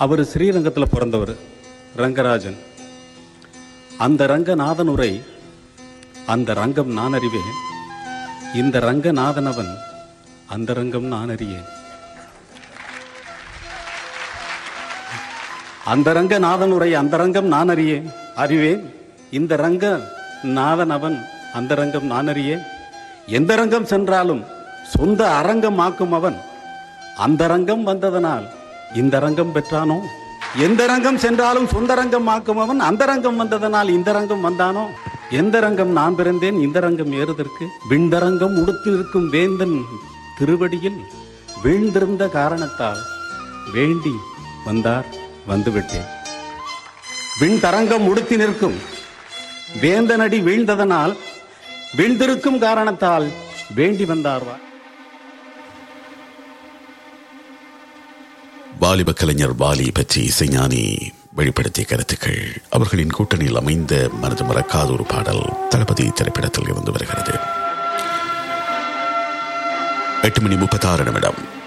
அவர் ஸ்ரீரங்கத்தில் பிறந்தவர் ரங்கராஜன் அந்த ரங்கநாதன் உரை அந்த ரங்கம் நான் அறிவேன் இந்த ரங்கநாதன் அவன் அந்த ரங்கம் நான் அறியேன் அந்த ரங்க நாதன் உரை அந்த ரங்கம் நான் அறியேன் அறிவேன் இந்த ரங்க நாதன் அவன் அந்த ரங்கம் நான் அறியேன் எந்த ரங்கம் சென்றாலும் சொந்த அரங்கம் ஆக்கும் அவன் அந்த ரங்கம் வந்ததனால் இந்த ரங்கம் பெற்றானோ எந்த ரங்கம் சென்றாலும் சொந்த ரங்கம் ஆக்கும் அவன் அந்த ரங்கம் வந்ததனால் இந்த ரங்கம் வந்தானோ எந்த ரங்கம் நான் பிறந்தேன் இந்த ரங்கம் ஏறுதற்கு விண்டரங்கம் உடுத்திருக்கும் வேந்தன் திருவடியில் வீழ்ந்திருந்த காரணத்தால் வேண்டி வந்தார் வந்துவிட்டேன் விண்தரங்கம் உடுத்தி நிற்கும் வேந்தனடி வீழ்ந்ததனால் வீழ்ந்திருக்கும் காரணத்தால் வேண்டி வந்தார் வா வாலிப கலைஞர் வாலி பற்றி இசைஞானி வெளிப்படுத்திய கருத்துக்கள் அவர்களின் கூட்டணியில் அமைந்த மனது மறக்காத ஒரு பாடல் தளபதி திரைப்படத்தில் இருந்து வருகிறது எட்டு மணி முப்பத்தாறு நிமிடம்